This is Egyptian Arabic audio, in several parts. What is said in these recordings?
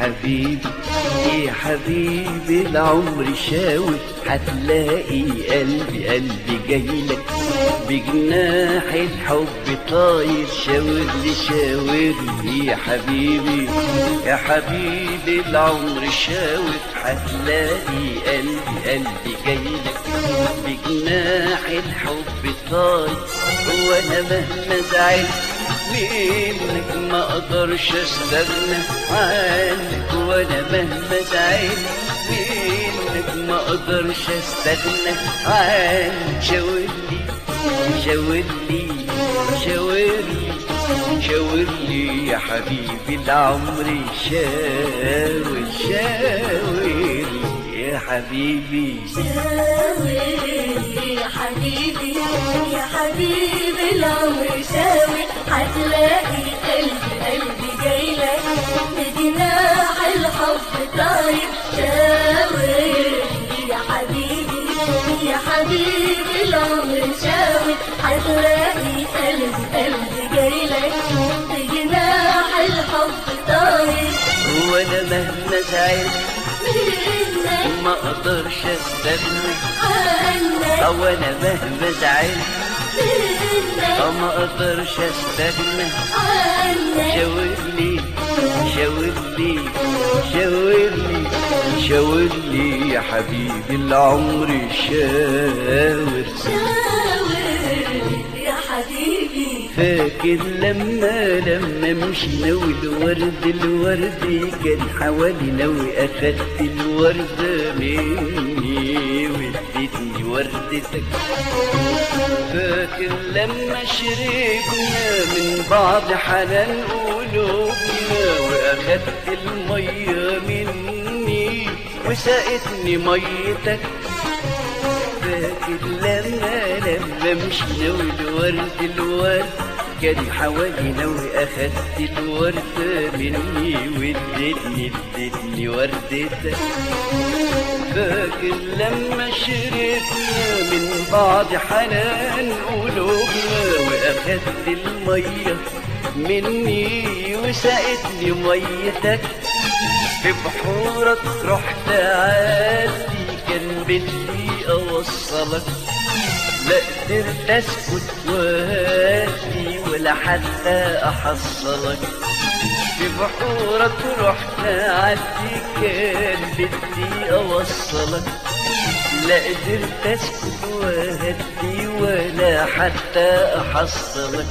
حبيبي يا حبيبي العمر شاوي هتلاقي قلبي قلبي جايلك بجناح الحب طاير شاور لي شاور لي يا حبيبي يا حبيبي العمر شاور هتلاقي قلبي قلبي جايلك بجناح الحب طاير وانا مهما زعلت منك ما اقدرش استغنى عنك وانا مهما زعلت منك ما اقدرش استغنى عنك شاورلي شاورلي شاورلي شاورلي يا حبيبي العمر شاور شاورلي يا حبيبي شاوي يا حبيبي يا حبيبي العمر شاوي هتلاقي قلبي قلبي جايلك بجناح الحب طاير شاوي يا حبيبي يا حبيبي العمر شاوي هتلاقي قلبي قلبي جايلك بجناح الحب طاير وانا مهما زعلت منك ما اقدرش استغنى عنك او انا مهما زعلت منك أو ما اقدرش استغنى عنك شاورلي شاورلي شاورلي شاورلي يا حبيبي العمر شاور شاور يا حبيبي فاكر لما لما مشينا والورد الورد كان حوالينا واخدت الوردة مني واديتني وردتك فاكر لما شربنا من بعض حنان قلوبنا واخدت المية مني وسقتني ميتك فاكر لما لما مشينا والورد الورد كان حوالينا واخدت الورد مني واديتني اديتني وردتك فاكر لما شربنا من بعض حنان قلوبنا واخدت الميه مني وسقتني ميتك في بحورك رحت عادي كان بدي اوصلك لا قدرت اسكت وهادي ولا حتى احصلك في بحورك رحت عدي كان بدي اوصلك لا قدرت اسكت وهدي ولا حتى احصلك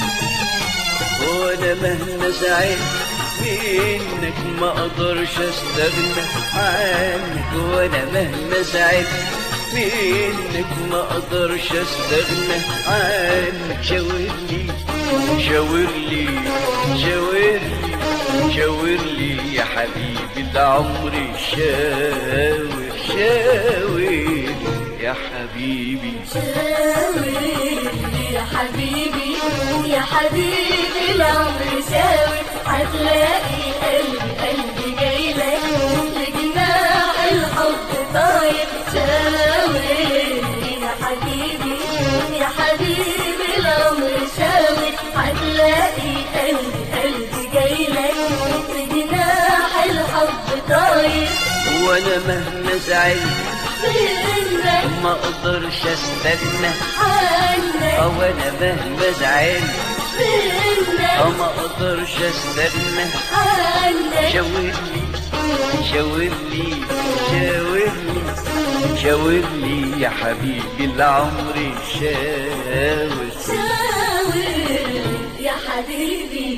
وانا مهما زعلت منك ما اقدرش استغنى عنك وانا مهما زعلت منك ما اقدرش استغنى عنك شاورلي شاورلي شاورلي شاورلي يا حبيبي العمر شاور شاور يا حبيبي شاور يا حبيبي يا حبيبي العمر شاور هتلاقي قلبي قلبي جايلك لجناح الحب طاير شاور يا حبيبي يا حبيبي العمر شاور هتلاقي قلبي قلبي جايلك لجناح الحب طاير وانا مهما زعلت منك ما اقدرش استغنى عنك او انا مهما زعلت او منك ما اقدرش استغنى عنك شاورلي شاورلي شاورلي شاورلي يا حبيبي العمر شاور شاور يا حبيبي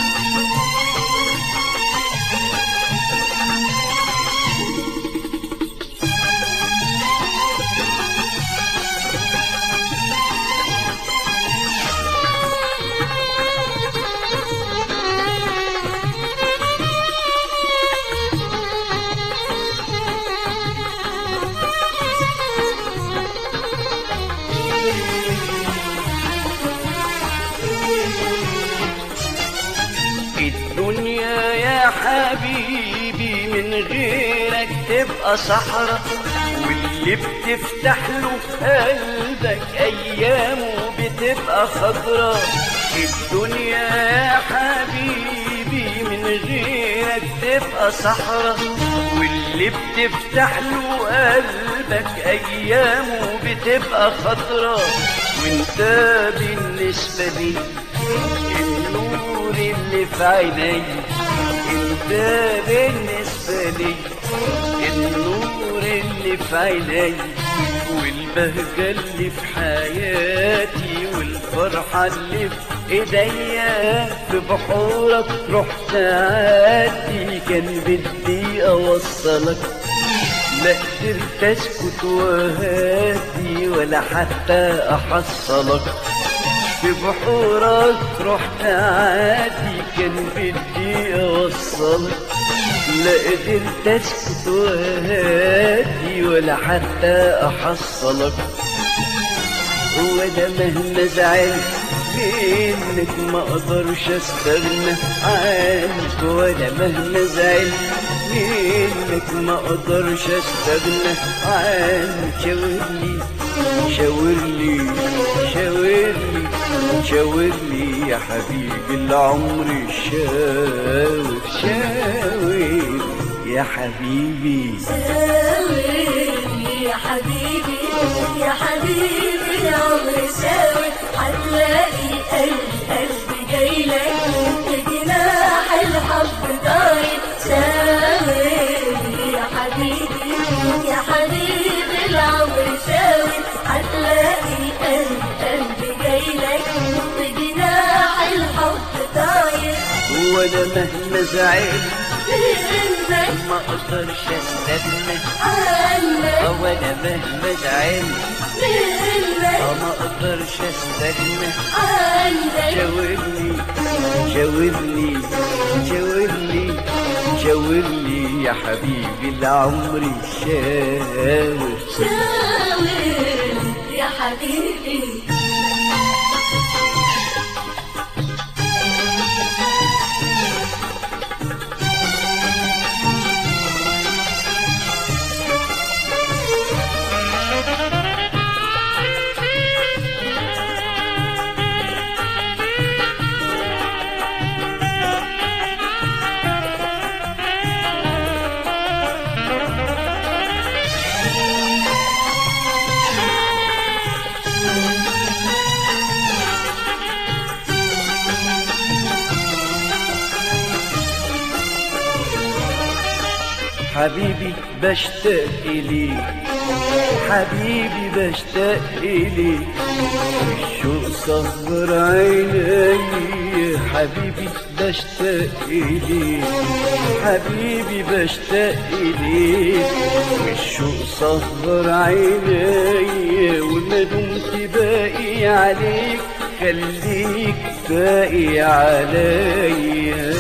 الدنيا يا حبيبي من غيرك تبقى صحراء واللي بتفتح له قلبك ايامه بتبقى خضراء الدنيا يا حبيبي من غيرك بتبقى صحراء واللي بتفتح له قلبك ايامه بتبقى خضرة وانت بالنسبة لي النور اللي في عيني انت بالنسبة لي النور اللي في عيني والبهجة اللي في حياتي والفرحة اللي في ايديا في بحورك رحت عادي كان بدي اوصلك لا قدرت اسكت وهادي ولا حتى احصلك في بحورك رحت عادي كان بدي اوصلك لا قدرت اسكت وهادي ولا حتى احصلك وانا مهما زعلت منك ما اقدرش استغنى عنك وانا مهما زعلت منك ما اقدرش استغنى عنك شاورلي شاورلي شاورلي شاورلي يا حبيبي العمر شاور شاور يا حبيبي ساوي يا حبيبي يا حبيبي العمر ساوي هتلاقي قلبي قلبي جايلك بجناح الحب طاير ساوي يا حبيبي يا حبيبي العمر ساوي هتلاقي قلبي قلبي جايلك بجناح الحب طاير وانا مهما زعلت منك ما اقدرش استغنى عنك وانا مهما زعلت منك ما اقدرش استغنى عندك شاورني شاورني شاورني شاورني يا حبيبي العمر شاور شاور يا حبيبي حبيبي بشتاق إليك حبيبي بشتاق إليك الشوق صبر عيني حبيبي بشتاق إليك حبيبي بشتاق إليك الشوق صبر عيني وما دمت باقي عليك خليك باقي عليا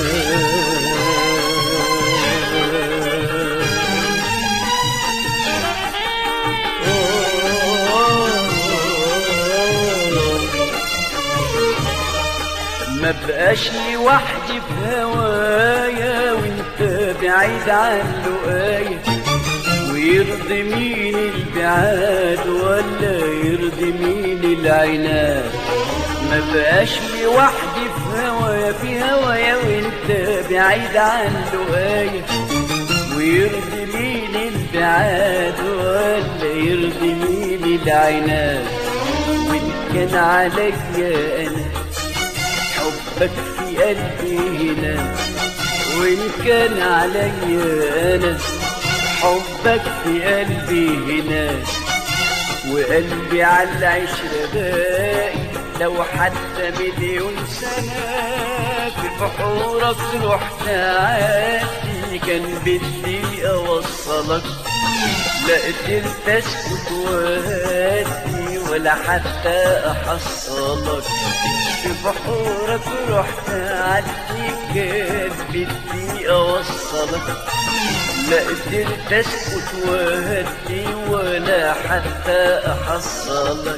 ما بقاش لوحدي في هوايا وانت بعيد عن لقايا ويرضي مين البعاد ولا يرضي مين العناد ما بقاش لوحدي في هوايا في هوايا وانت بعيد عن لقايا ويرضي مين البعاد ولا يرضي مين العناد وان كان عليا انا حبك في قلبي هنا وإن كان عليا أنا حبك في قلبي هنا وقلبي على العشرة باقي لو حتى مليون سنة في بحورك رحت عادي كان بدي أوصلك لا قدرت اسكت وهادي ولا حتى احصلك في بحورك رحت عدي كان بدي اوصلك لا قدرت اسكت وهدي ولا حتى احصلك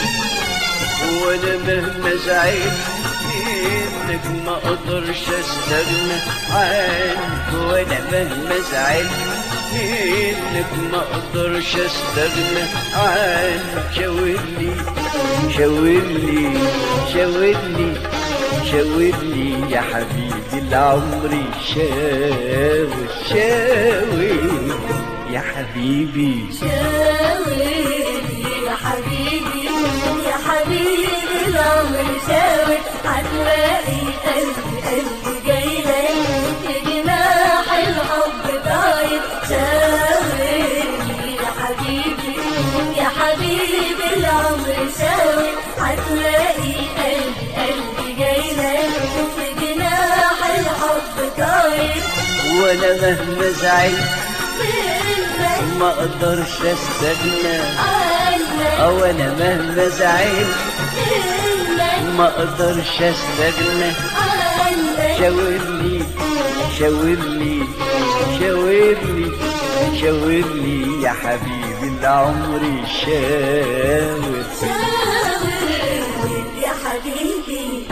وانا مهما زعلت انك ما اقدرش استغنى عنك وانا مهما زعلت انك ما اقدرش استغنى عنك شاورلي شاورلي شاورلي شاور لي يا حبيبي العمر شاور شاور يا حبيبي شاور يا حبيبي يا حبيبي العمر شاور هتلاقي قلبي قلبي جاي لك بجناح الحب طاير شاور يا حبيبي يا حبيبي العمر شاور هتلاقي قلبي قلبي جاي لك بجناح الحب طاير وانا مهما زعلت منك ما اقدرش استغنى عنك او انا مهما زعلت منك ما اقدرش استغنى عنك شاور لي شاور لي شاور لي شاور لي يا حبيبي العمر شاور شاور يا حبيبي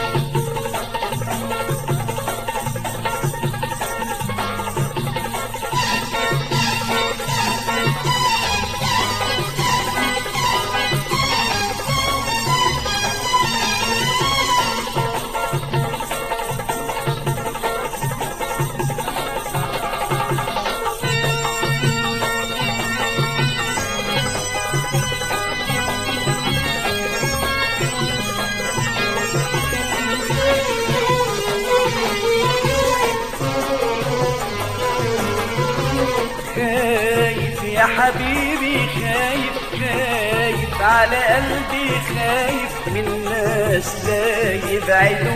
خايف يا حبيبي خايف خايف على قلبي خايف من ناس لا يبعدوا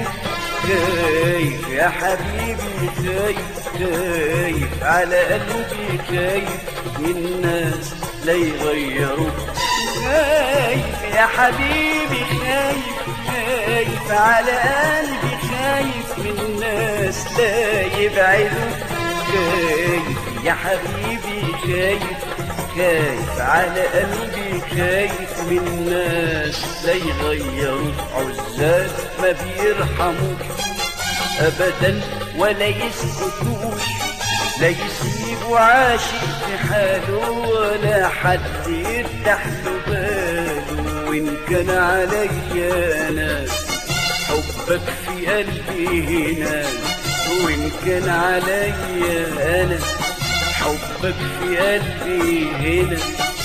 خايف يا حبيبي خايف خايف على قلبي خايف من ناس لا يغيروا خايف يا حبيبي خايف خايف على قلبي خايف من ناس لا يبعدوا خايف يا حبيبي خايف خايف على قلبي خايف من ناس لا يغيروا عزال ما بيرحموش ابدا ولا يسكتوش لا يسيبوا عاشق في حاله ولا حد يفتح له باله وان كان عليا ناس حبك في قلبي هنا وان كان عليا انا حبك في قلبي هنا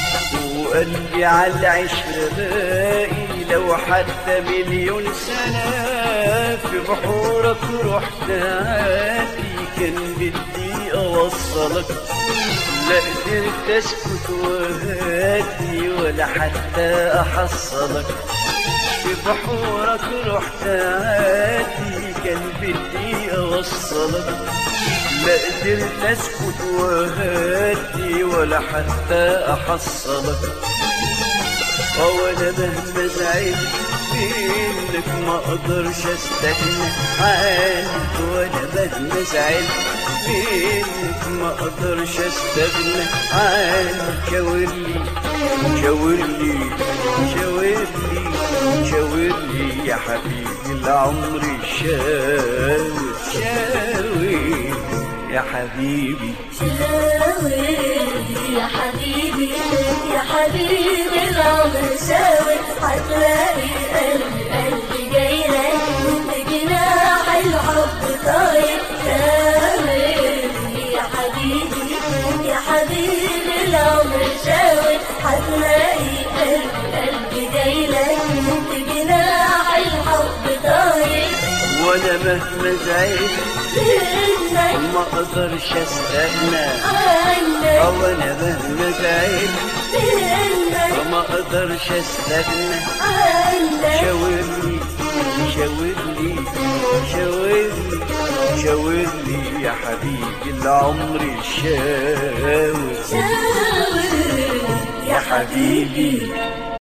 وقلبي على العشرة باقي لو حتى مليون سنة في بحورك رحت عادي كان بدي أوصلك لا قدرت أسكت وهادي ولا حتى أحصلك في بحورك رحت عادي كان بدي أوصلك لا قدرت اسكت وهدي ولا حتى احصلك وانا مهما زعلت منك ما اقدرش استغنى عنك وانا مهما زعلت منك ما اقدرش استغنى عنك شاور لي شاور لي شاور لي شاور لي يا حبيبي العمر شاور شاور يا حبيبي شاور يا حبيبي يا حبيبي العمر شاور هتلاقي قلبي قلبي جاي لك بجناح الحب طاير شاور يا حبيبي يا حبيبي العمر شاور هتلاقي قلبي قلبي جاي لك بجناح الحب طاير وانا مهما زعلت منك ما اقدرش استغنى عنك او انا مهما زعلت منك ما اقدرش استغنى عنك شاور لي شاور لي شاور لي شاور لي يا حبيبي العمر شاور شاور يا حبيبي